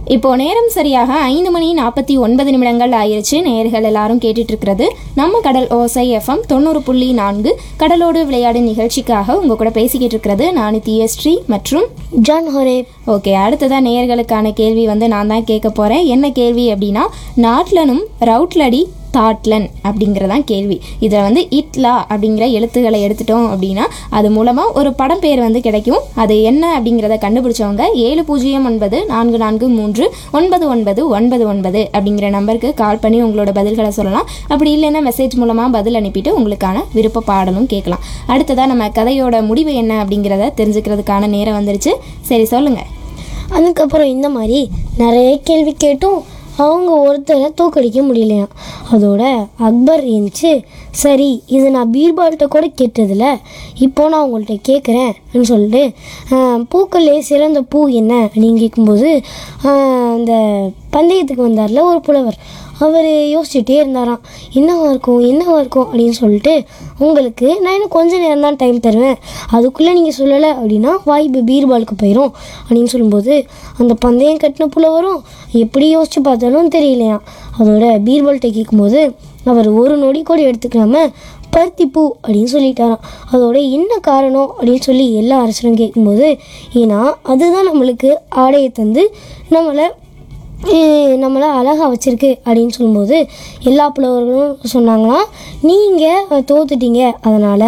இப்போ நேரம் சரியாக ஐந்து மணி நாற்பத்தி ஒன்பது நிமிடங்கள் ஆயிருச்சு நேயர்கள் எல்லாரும் கேட்டுட்டு இருக்கிறது நம்ம கடல் ஓசை எஃப்எம் தொண்ணூறு புள்ளி நான்கு கடலோடு விளையாடு நிகழ்ச்சிக்காக உங்க கூட பேசிக்கிட்டு இருக்கிறது நான் தியஸ்ரீ மற்றும் ஜான் ஹொரே ஓகே அடுத்ததா நேயர்களுக்கான கேள்வி வந்து நான் தான் கேட்க போறேன் என்ன கேள்வி அப்படின்னா நாட்லனும் ரவுட்லடி தாட்லன் அப்படிங்கிறதான் கேள்வி இதில் வந்து இட்லா அப்படிங்கிற எழுத்துக்களை எடுத்துட்டோம் அப்படின்னா அது மூலமாக ஒரு படம் பேர் வந்து கிடைக்கும் அது என்ன அப்படிங்கிறத கண்டுபிடிச்சவங்க ஏழு பூஜ்ஜியம் ஒன்பது நான்கு நான்கு மூன்று ஒன்பது ஒன்பது ஒன்பது ஒன்பது அப்படிங்கிற நம்பருக்கு கால் பண்ணி உங்களோட பதில்களை சொல்லலாம் அப்படி இல்லைன்னா மெசேஜ் மூலமாக பதில் அனுப்பிட்டு உங்களுக்கான விருப்ப பாடலும் கேட்கலாம் அடுத்ததாக நம்ம கதையோட முடிவு என்ன அப்படிங்கிறத தெரிஞ்சுக்கிறதுக்கான நேரம் வந்துருச்சு சரி சொல்லுங்கள் அதுக்கப்புறம் இந்த மாதிரி நிறைய கேள்வி கேட்டும் அவங்க ஒருத்தரை தோக்கடிக்க முடியலையாம் அதோட அக்பர் இருந்துச்சு சரி இது நான் பீர்பால்கிட்ட கூட கேட்டதில்ல இப்போ நான் உங்கள்கிட்ட கேட்குறேன்னு சொல்லிட்டு ஆஹ், பூக்களே சிறந்த பூ என்ன அப்படின்னு கேட்கும்போது ஆஹ், அந்த பந்தயத்துக்கு வந்தார்ல ஒரு புலவர் அவர் யோசிச்சுட்டே இருந்தாராம் என்னவா இருக்கும் என்னவா இருக்கும் அப்படின்னு சொல்லிட்டு உங்களுக்கு நான் இன்னும் கொஞ்ச நேரம் தான் டைம் தருவேன் அதுக்குள்ளே நீங்கள் சொல்லலை அப்படின்னா வாய்ப்பு பீர்பாலுக்கு போயிடும் அப்படின்னு சொல்லும்போது அந்த பந்தயம் கட்டின புலவரும் எப்படி யோசிச்சு பார்த்தாலும் தெரியலையாம் அதோட பீர்பால்கிட்ட கேட்கும்போது அவர் ஒரு நொடி கூட எடுத்துக்காம பருத்தி பூ அப்படின்னு சொல்லிட்டாராம் அதோட என்ன காரணம் அப்படின்னு சொல்லி எல்லா அரசரும் கேட்கும்போது ஏன்னா அதுதான் நம்மளுக்கு ஆடையை தந்து நம்மளை ஏ- நம்மளை அழகாக வச்சிருக்கு அப்படின்னு சொல்லும்போது எல்லா புலவர்களும் சொன்னாங்களாம் நீங்கள் தோத்துட்டீங்க அதனால்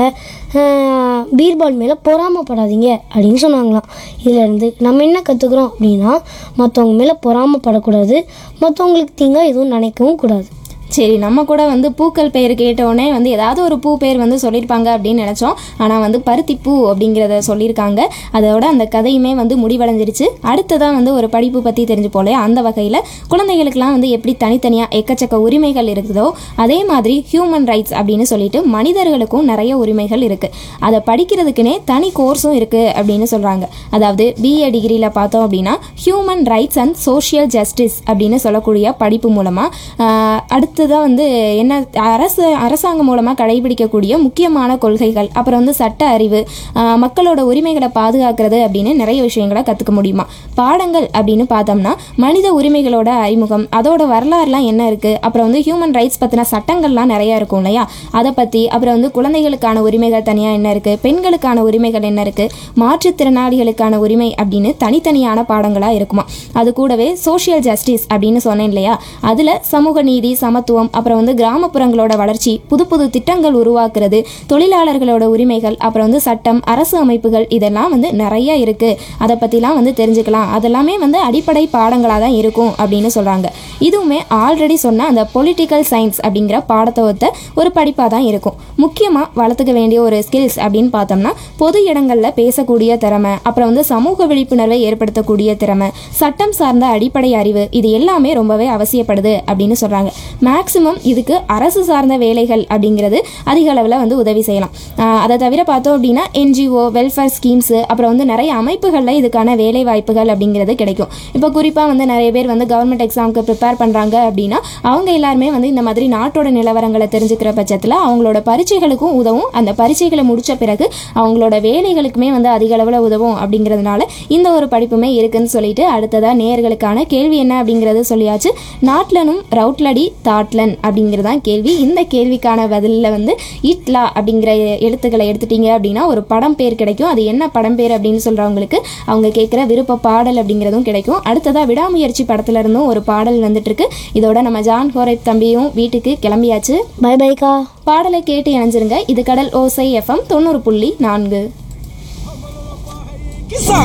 பீர்பால் மேலே பொறாமப்படாதீங்க அப்படின்னு சொன்னாங்களாம் இதிலேருந்து நம்ம என்ன கற்றுக்குறோம் அப்படின்னா மற்றவங்க மேலே பொறாமப்படக்கூடாது மற்றவங்களுக்கு தீங்கா எதுவும் நினைக்கவும் கூடாது சரி நம்ம கூட வந்து பூக்கள் பெயர் கேட்டோடனே வந்து ஏதாவது ஒரு பூ பேர் வந்து சொல்லியிருப்பாங்க அப்படின்னு நினச்சோம் ஆனால் வந்து பருத்தி பூ அப்படிங்கிறத சொல்லியிருக்காங்க அதோட அந்த கதையுமே வந்து முடிவடைஞ்சிருச்சு அடுத்ததான் வந்து ஒரு படிப்பு பற்றி தெரிஞ்சு போலே அந்த வகையில் குழந்தைகளுக்கெல்லாம் வந்து எப்படி தனித்தனியாக எக்கச்சக்க உரிமைகள் இருக்குதோ அதே மாதிரி ஹியூமன் ரைட்ஸ் அப்படின்னு சொல்லிட்டு மனிதர்களுக்கும் நிறைய உரிமைகள் இருக்குது அதை படிக்கிறதுக்குனே தனி கோர்ஸும் இருக்குது அப்படின்னு சொல்கிறாங்க அதாவது பிஏ டிகிரியில் பார்த்தோம் அப்படின்னா human rights and social justice அப்படின்னு சொல்லக்கூடிய படிப்பு மூலமாக அடுத்ததாக வந்து என்ன அரசு அரசாங்கம் மூலமாக கடைபிடிக்கக்கூடிய முக்கியமான கொள்கைகள் அப்புறம் வந்து சட்ட அறிவு ஆஹ் மக்களோட உரிமைகளை பாதுகாக்கிறது அப்படின்னு நிறைய விஷயங்களை கற்றுக்க முடியுமா பாடங்கள் அப்படின்னு பார்த்தோம்னா மனித உரிமைகளோட அறிமுகம் அதோட வரலாறுலாம் என்ன இருக்குது அப்புறம் வந்து ஹியூமன் ரைட்ஸ் பற்றின சட்டங்கள்லாம் நிறையா இருக்கும் இல்லையா அதை பற்றி அப்புறம் வந்து குழந்தைகளுக்கான உரிமைகள் தனியாக என்ன இருக்குது பெண்களுக்கான உரிமைகள் என்ன இருக்குது மாற்றுத்திறனாளிகளுக்கான உரிமை அப்படின்னு தனித்தனியான பாடங்களாக இருக்குமா அது கூடவே சோஷியல் ஜஸ்டிஸ் அப்படின்னு சொன்னேன் இல்லையா அதில் சமூக நீதி சமத்துவம் அப்புறம் வந்து கிராமப்புறங்களோட வளர்ச்சி புது புது திட்டங்கள் உருவாக்குறது தொழிலாளர்களோட உரிமைகள் அப்புறம் வந்து சட்டம் அரசு அமைப்புகள் இதெல்லாம் வந்து நிறைய இருக்குது அதை பற்றிலாம் வந்து தெரிஞ்சுக்கலாம் அதெல்லாமே வந்து அடிப்படை பாடங்களாக தான் இருக்கும் அப்படின்னு சொல்கிறாங்க இதுவுமே ஆல்ரெடி சொன்ன அந்த பொலிட்டிக்கல் சயின்ஸ் அப்படிங்கிற பாடத்தை ஒத்த ஒரு படிப்பாக தான் இருக்கும் முக்கியமாக வளர்த்துக்க வேண்டிய ஒரு ஸ்கில்ஸ் அப்படின்னு பார்த்தோம்னா பொது இடங்களில் பேசக்கூடிய திறமை அப்புறம் வந்து சமூக விழிப்புணர்வை ஏற்படுத்தக்கூடிய திறமை சட்டம் சார்ந்த அடிப்படை அறிவு இது எல்லாமே ரொம்பவே அவசியப்படுது அப்படின்னு சொல்கிறாங்க மேக்ஸிமம் இதுக்கு அரசு சார்ந்த வேலைகள் அப்படிங்கிறது அதிக அளவில் வந்து உதவி செய்யலாம் ஆஹ் அதை தவிர பார்த்தோம் அப்படின்னா என்ஜிஓ வெல்ஃபேர் ஸ்கீம்ஸு அப்புறம் வந்து நிறைய அமைப்புகளில் இதுக்கான வேலை வாய்ப்புகள் அப்படிங்கிறது கிடைக்கும் இப்போ குறிப்பாக வந்து நிறைய பேர் வந்து கவர்மெண்ட் எக்ஸாமுக்கு ப்ரிப்பேர் பண்ணுறாங்க அப்படின்னா அவங்க எல்லாருமே வந்து இந்த மாதிரி நாட்டோட நிலவரங்களை தெரிஞ்சுக்கிற பட்சத்தில் அவங்களோட பரீட்சைகளுக்கும் உதவும் அந்த பரீட்சைகளை முடிச்ச பிறகு அவங்களோட வேலைகளுக்குமே வந்து அதிக அளவில் உதவும் அப்படிங்கிறதுனால இந்த ஒரு படிப்புமே இருக்குன்னு சொல்லிட்டு அடுத்ததாக நேயர்களுக்கான கேள்வி என்ன அப்படிங்கிறது சொல்லியாச்சு நாட்லனும் ரவுட்லடி தாட்லன் அப்படிங்கிறது தான் கேள்வி இந்த கேள்விக்கான பதிலில் வந்து இட்லா அப்படிங்கிற எழுத்துக்களை எடுத்துட்டீங்க அப்படின்னா ஒரு படம் பேர் கிடைக்கும் அது என்ன படம் பேர் அப்படின்னு சொல்கிறவங்களுக்கு அவங்க கேட்குற விருப்ப பாடல் அப்படிங்கிறதும் கிடைக்கும் அடுத்ததாக விடாமுயற்சி படத்துல இருந்தும் ஒரு பாடல் வந்துட்டு இருக்கு இதோட நம்ம ஜான் ஹோரைப் தம்பியும் வீட்டுக்கு கிளம்பியாச்சு பை பைக்கா பாடலை கேட்டு இணைஞ்சிருங்க இது கடல் ஓசை எஃப்எம் தொண்ணூறு புள்ளி நான்கு Kisa